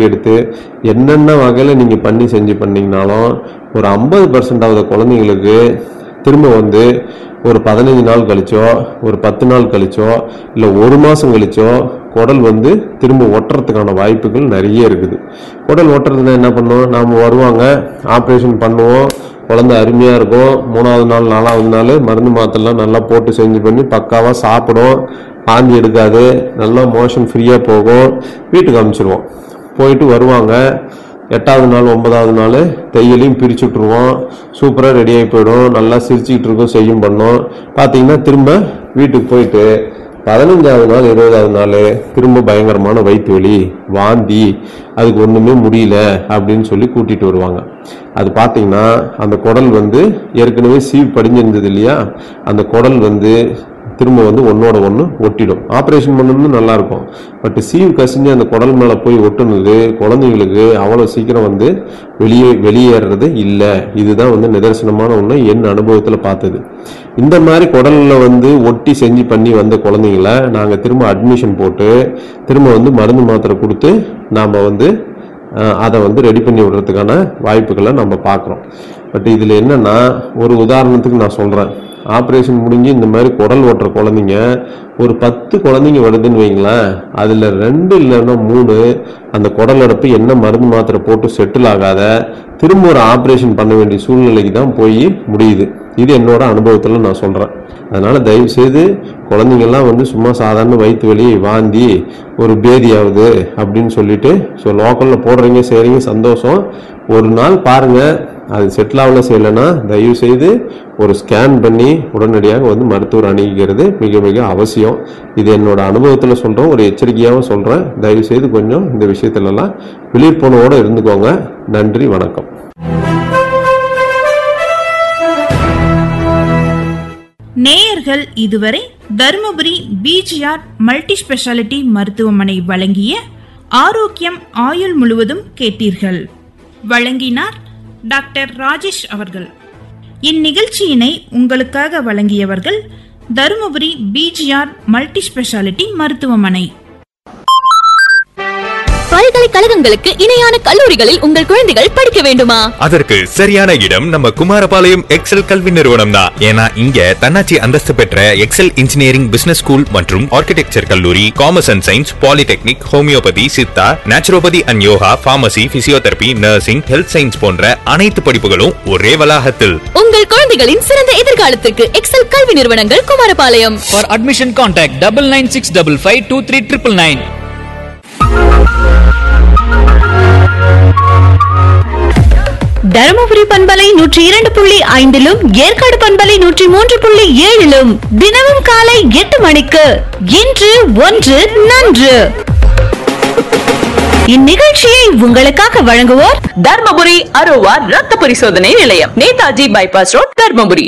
எடுத்து என்னென்ன வகையில் நீங்கள் பண்ணி செஞ்சு பண்ணீங்கனாலும் ஒரு ஐம்பது பர்சன்டாவது குழந்தைங்களுக்கு திரும்ப வந்து ஒரு பதினஞ்சு நாள் கழிச்சோ ஒரு பத்து நாள் கழிச்சோ இல்லை ஒரு மாதம் கழிச்சோ குடல் வந்து திரும்ப ஒட்டுறதுக்கான வாய்ப்புகள் நிறைய இருக்குது குடல் ஒட்டுறதுனா என்ன பண்ணும் நாம் வருவாங்க ஆப்ரேஷன் பண்ணுவோம் குழந்தை அருமையாக இருக்கும் மூணாவது நாள் நாலாவது நாள் மருந்து மாத்திரலாம் நல்லா போட்டு செஞ்சு பண்ணி பக்காவாக சாப்பிடும் பாந்தி எடுக்காது நல்லா மோஷன் ஃப்ரீயாக போகும் வீட்டுக்கு அனுப்பிச்சிருவோம் போயிட்டு வருவாங்க எட்டாவது நாள் ஒன்பதாவது நாள் தையலையும் பிரிச்சு விட்ருவோம் சூப்பராக ரெடி ஆகி போயிடும் நல்லா சிரிச்சுக்கிட்டு இருக்கும் செய்யும் பண்ணோம் பார்த்தீங்கன்னா திரும்ப வீட்டுக்கு போயிட்டு பதினஞ்சாவது நாள் இருபதாவது நாள் திரும்ப பயங்கரமான வயிற்று வலி வாந்தி அதுக்கு ஒன்றுமே முடியல அப்படின்னு சொல்லி கூட்டிகிட்டு வருவாங்க அது பார்த்தீங்கன்னா அந்த குடல் வந்து ஏற்கனவே சீவ் படிஞ்சிருந்தது இல்லையா அந்த குடல் வந்து திரும்ப வந்து ஒன்னோட ஒன்று ஒட்டிடும் ஆப்ரேஷன் பண்ணணும்னு நல்லா இருக்கும் பட் சீவ் கசிஞ்சு அந்த குடல் மேலே போய் ஒட்டுனது குழந்தைங்களுக்கு அவ்வளோ சீக்கிரம் வந்து வெளியே வெளியேறது இல்லை இதுதான் வந்து நிதர்சனமான ஒன்று என் அனுபவத்தில் பார்த்தது இந்த மாதிரி குடலில் வந்து ஒட்டி செஞ்சு பண்ணி வந்த குழந்தைங்கள நாங்கள் திரும்ப அட்மிஷன் போட்டு திரும்ப வந்து மருந்து மாத்திரை கொடுத்து நாம் வந்து அஹ், அதை வந்து ரெடி பண்ணி விடுறதுக்கான வாய்ப்புகளை நம்ம பார்க்குறோம் பட் இதில் என்னன்னா ஒரு உதாரணத்துக்கு நான் சொல்கிறேன் ஆப்ரேஷன் முடிஞ்சு இந்த மாதிரி குடல் ஓட்டுற குழந்தைங்க ஒரு பத்து குழந்தைங்க வருதுன்னு வைங்களேன் அதில் ரெண்டு இல்லைன்னா மூணு அந்த குடல் அடைப்பு என்ன மருந்து மாத்திரை போட்டு செட்டில் ஆகாத திரும்ப ஒரு ஆப்ரேஷன் பண்ண வேண்டிய சூழ்நிலைக்கு தான் போய் முடியுது இது என்னோட அனுபவத்தில் நான் சொல்கிறேன் அதனால தயவு செய்து குழந்தைங்கள்லாம் வந்து சும்மா சாதாரண வயிற்று வலி வாந்தி ஒரு பேதியாகுது அப்படின்னு சொல்லிட்டு ஸோ லோக்கலில் போடுறீங்க செய்கிறீங்க சந்தோஷம் ஒரு நாள் பாருங்க அது செட்டில் ஆகல செய்யலைன்னா தயவு செய்து ஒரு ஸ்கேன் பண்ணி உடனடியாக வந்து மருத்துவர் அணுகிக்கிறது மிக மிக அவசியம் இது என்னோட அனுபவத்தில் சொல்கிறேன் ஒரு எச்சரிக்கையாகவும் சொல்கிறேன் தயவு செய்து கொஞ்சம் இந்த விஷயத்துலலாம் விழிப்புணர்வோடு இருந்துக்கோங்க நன்றி வணக்கம் நேயர்கள் இதுவரை தருமபுரி பிஜிஆர் மல்டி ஸ்பெஷாலிட்டி மருத்துவமனை வழங்கிய ஆரோக்கியம் ஆயுள் முழுவதும் கேட்டீர்கள் வழங்கினார் டாக்டர் ராஜேஷ் அவர்கள் இந்நிகழ்ச்சியினை உங்களுக்காக வழங்கியவர்கள் தருமபுரி பிஜிஆர் மல்டி ஸ்பெஷாலிட்டி மருத்துவமனை பல்கலைக்கழகங்களுக்கு இணையான கல்லூரிகளில் உங்கள் குழந்தைகள் படிக்க வேண்டுமா அதற்கு சரியான இடம் நம்ம குமாரபாளையம் எக்ஸல் கல்வி நிறுவனம் தான் ஏன்னா இங்க தன்னாட்சி அந்தஸ்து பெற்ற எக்ஸல் இன்ஜினியரிங் பிசினஸ் ஸ்கூல் மற்றும் ஆர்கிடெக்சர் கல்லூரி commerce and science polytechnic homeopathy Siddha naturopathy and yoga pharmacy physiotherapy nursing health science போன்ற அனைத்து படிப்புகளும் ஒரே வளாகத்தில் உங்கள் குழந்தைகளின் சிறந்த எதிர்காலத்திற்கு எக்ஸல் கல்வி நிறுவனங்கள் Kumarapalayam For admission, contact double nine six double five two three triple nine. Dharmapuri பண்பலை நூற்றி இரண்டு புள்ளி ஐந்திலும் ஏற்காடு பண்பலை நூற்றி மூன்று புள்ளி ஏழிலும் தினமும் காலை எட்டு மணிக்கு இன்று ஒன்று நன்று இந்நிகழ்ச்சியை உங்களுக்காக வழங்குவோர் தர்மபுரி அரோவா ரத்த பரிசோதனை நிலையம் நேதாஜி பைபாஸ் ரோட் தர்மபுரி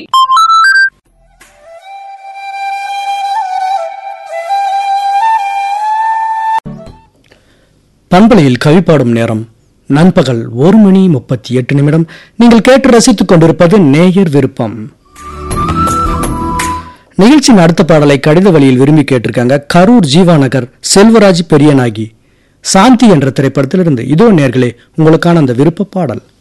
பண்பலையில் கவிப்பாடும் நேரம் நண்பகல் ஒரு மணி முப்பத்தி எட்டு நிமிடம் நீங்கள் கேட்டு ரசித்துக் கொண்டிருப்பது நேயர் விருப்பம் நிகழ்ச்சியின் அடுத்த பாடலை கடித வழியில் விரும்பி கேட்டிருக்காங்க கரூர் ஜீவாநகர் செல்வராஜ் பெரியநாகி சாந்தி என்ற திரைப்படத்திலிருந்து இதோ நேர்களே உங்களுக்கான அந்த விருப்ப பாடல்